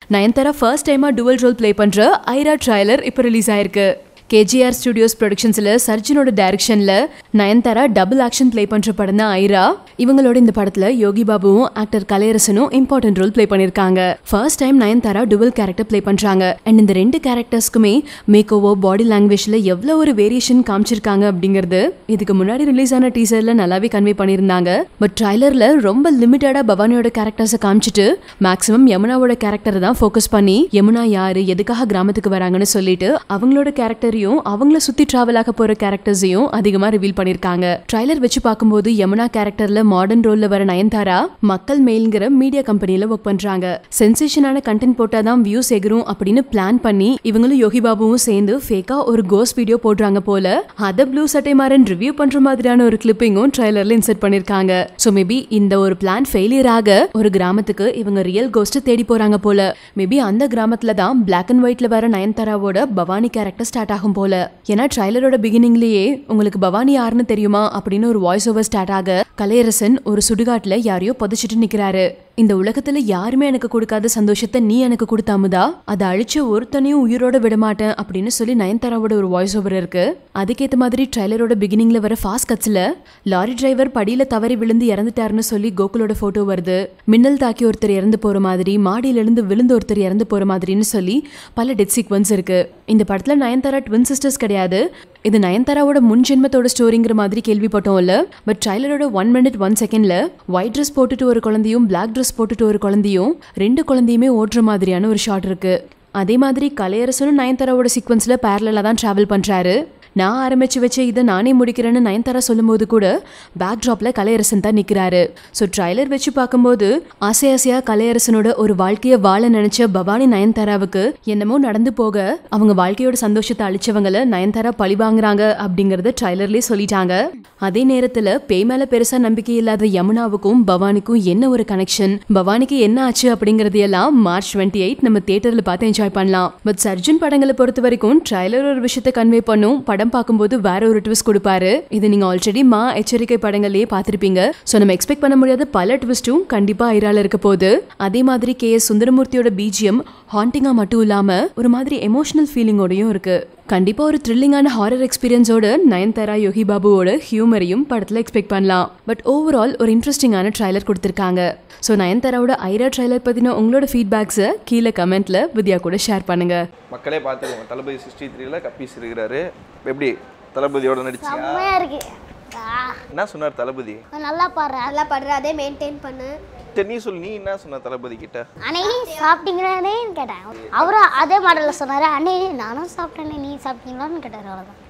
Nayanthara first டைமா dual role play பண்ற Airaa trailer இப்போ ரிலீஸ் ஆயிருக்கு கேஜிஆர் ஸ்டுடியோஸ் ப்ரொடக்ஷன்ஸில் சர்ஜனோட டைரக்ஷனில் நயன்தாரா டபுள் ஆக்ஷன் ப்ளே பண்ணுற படம் தான் ஐரா இவங்களோட இந்த படத்தில் யோகி பாபுவும் ஆக்டர் கலையரசனும் இம்பார்ட்டன்ட் ரோல் ப்ளே பண்ணியிருக்காங்க first time Nayanthara dual character play பண்ணுறாங்க அண்ட் இந்த ரெண்டு கேரக்டர்ஸ்க்குமே மேக் ஓவர் பாடி லாங்குவேஜில் எவ்வளோ ஒரு வேரியேஷன் காமிச்சிருக்காங்க அப்படிங்கிறது இதுக்கு முன்னாடி ரிலீஸ் ஆன டீசரில் நல்லாவே கன்வே பண்ணியிருந்தாங்க பட் ட்ரைலரில் ரொம்ப லிமிட்டடாக பவானியோட கேரக்டர்ஸை காமிச்சிட்டு மேக்ஸிமம் யமுனாவோட கேரக்டரை தான் ஃபோக்கஸ் பண்ணி யமுனா யாரு எதுக்காக கிராமத்துக்கு வராங்கன்னு சொல்லிட்டு அவங்களோட கேரக்டரையும் அவங்கள சுத்தி டிராவல் ஆக போற கேரக்டர்ஸையும் அதிகமா ரிவீல் பண்ணிருக்காங்க ட்ரைலர் வச்சு பார்க்கும்போது யமுனா கேரக்டர்ல மாடர்ன் ரோல்ல வர நயன்தாரா மக்கள் மெயில்ங்கிற மீடியா கம்பெனில ஒர்க் பண்றாங்க சென்சேஷனான கண்டென்ட் போட்டாதான் வியூஸ் எகிரும் அப்படின்னு பிளான் பண்ணி இவங்களும் யோகி பாபுவும் சேர்ந்து ஃபேக்கா ஒரு கோஸ் வீடியோ போடுறாங்க போல அத ப்ளூ சட்டை மாறன் ரிவ்யூ பண்ற மாதிரியான ஒரு கிளிப்பிங்கும் ட்ரைலர்ல இன்சர்ட் பண்ணிருக்காங்க சோ மேபி இந்த ஒரு பிளான் ஃபெயிலியர் ஆக ஒரு கிராமத்துக்கு இவங்க ரியல் கோஸ்ட் தேடி போறாங்க போல மேபி அந்த கிராமத்துல தான் பிளாக் அண்ட் ஒயிட்ல வர நயன்தாராவோட பவானி கேரக்டர் ஸ்டார்ட் ஆகும் போல ஏன்னா ட்ரைலரோட பிகினிங்லயே உங்களுக்கு பவானி யாருன்னு தெரியுமா அப்படின்னு ஒரு வாய்ஸ் ஓவர் ஸ்டார்ட் ஆக கலையரசன் ஒரு சுடுகாட்டுல யாரையோ புதைச்சிட்டு நிக்கிறாரு இந்த உலகத்துல யாருமே எனக்கு கொடுக்காத சந்தோஷத்தை நீ எனக்கு கொடுத்தாமுதா அதை அழிச்சு ஒருத்தனையும் உயிரோட விட மாட்டேன் அப்படின்னு சொல்லி நயன்தாராவோட ஒரு வாய்ஸ் ஓவர் இருக்கு அதுக்கேத்த மாதிரி ட்ரைலரோட பிகினிங்ல வர ஃபாஸ்ட் கட்ஸ்ல லாரி டிரைவர் படியில தவறி விழுந்து இறந்துட்டாருன்னு சொல்லி கோகுலோட போட்டோ வருது மின்னல் தாக்கி ஒருத்தர் இறந்து போற மாதிரி மாடியில இருந்து விழுந்து ஒருத்தர் இறந்து போற மாதிரின்னு சொல்லி பல டெத் சீக்வன்ஸ் இருக்கு இந்த படத்துல நயன்தாரா ட்வின் சிஸ்டர்ஸ் கிடையாது இது நயன்தாராவோட முன் ஜென்மத்தோட ஸ்டோரிங்கிற மாதிரி கேள்விப்பட்டோம் இல்ல பட் ட்ரைலரோட ஒன் மினிட் ஒன் செகண்ட்ல ஒயிட் ட்ரெஸ் போட்டுட்டு ஒரு குழந்தையும் பிளாக் ட்ரெஸ் போட்டுட்டு ஒரு குழந்தையும் ரெண்டு குழந்தையுமே ஓடுற மாதிரியான ஒரு ஷாட் இருக்கு அதே மாதிரி கலையரசனும் நயன்தாராவோட சீக்வன்ஸ்ல பேரலாக தான் டிராவல் பண்றாரு நான் ஆரம்பிச்சு வச்ச இதை நானே முடிக்கிறேன்னு நயன்தாரா சொல்லும்போது கூட பேக் ட்ராப்ல கலையரசன் தான் நிற்கிறாரு ஸோ ட்ரைலர் வச்சு பார்க்கும்போது ஆசை ஆசையா கலையரசனோட ஒரு வாழ்க்கையை வாழ நினைச்ச பவானி நயன்தாராவுக்கு என்னமோ நடந்து போக அவங்க வாழ்க்கையோட சந்தோஷத்தை அழிச்சவங்கள நயன்தாரா பழி வாங்குறாங்க அப்படிங்கறத ட்ரைலர்லேயே சொல்லிட்டாங்க அதே நேரத்துல பேய் மேல பெருசா நம்பிக்கை இல்லாத யமுனாவுக்கும் பவானிக்கும் என்ன ஒரு கனெக்ஷன் பவானிக்கு என்ன ஆச்சு அப்படிங்கறது எல்லாம் மார்ச் டுவெண்ட்டி எயிட் நம்ம தியேட்டர்ல பார்த்து என்ஜாய் பண்ணலாம் பட் சர்ஜன் படங்களை பொறுத்த வரைக்கும் ட்ரைலர் ஒரு விஷயத்தை கன்வே பண்ணும் படம் பார்க்கும்போது வேற ஒரு ட்விஸ்ட் கொடுப்பாரு இது நீங்க ஆல்ரெடி மா எச்சரிக்கை படங்கள்லயே பார்த்திருப்பீங்க சோ நம்ம எக்ஸ்பெக்ட் பண்ண முடியாத பல ட்விஸ்ட்டும் கண்டிப்பா ஐரால இருக்க போகுது அதே மாதிரி கே எஸ் சுந்தரமூர்த்தியோட பிஜிஎம் ஹாண்டிங்கா மட்டும் இல்லாம ஒரு மாதிரி எமோஷனல் ஃபீலிங்கோடயும் இருக்கு கண்டிப்பா ஒரு த்ரில்லிங்கான ஹாரர் எக்ஸ்பீரியன்ஸோட நயன்தாரா யோகி பாபுவோட ஹியூமரையும் படத்துல எக்ஸ்பெக்ட் பண்ணலாம் பட் ஓவரால் ஒரு இன்ட்ரெஸ்டிங்கான ட்ரைலர் கொடுத்துருக்காங்க ஸோ நயன்தாராவோட ஐரா ட்ரைலர் பத்தின உங்களோட ஃபீட்பேக்ஸை கீழே கமெண்ட்ல வித்யா கூட ஷேர் பண்ணுங்க மக்களே பார்த்துக்கோங்க தளபதி சிக்ஸ்டி த்ரீல கப்பீஸ் இருக்கிறாரு எப்படி தளபதியோட நடிச்சியா செம்மையா இருக்கு ஆ, என்ன சொன்னார் தளபதி நல்லா பாடுற நல்லா பாடுற அதே மெயின்டைன் பண்ணு சரி நீ சொல்லு நீ என்ன சொன்ன தளபதி கிட்ட அன்னைக்கு சாப்பிட்டீங்களானே கேட்டேன் அவரும் அதே மாடலில் சொன்னார் அன்னைக்கு நானும் சாப்பிட்டேனே நீ சாப்பிட்டீங்களான்னு கேட்டார் அவ்வளோதான்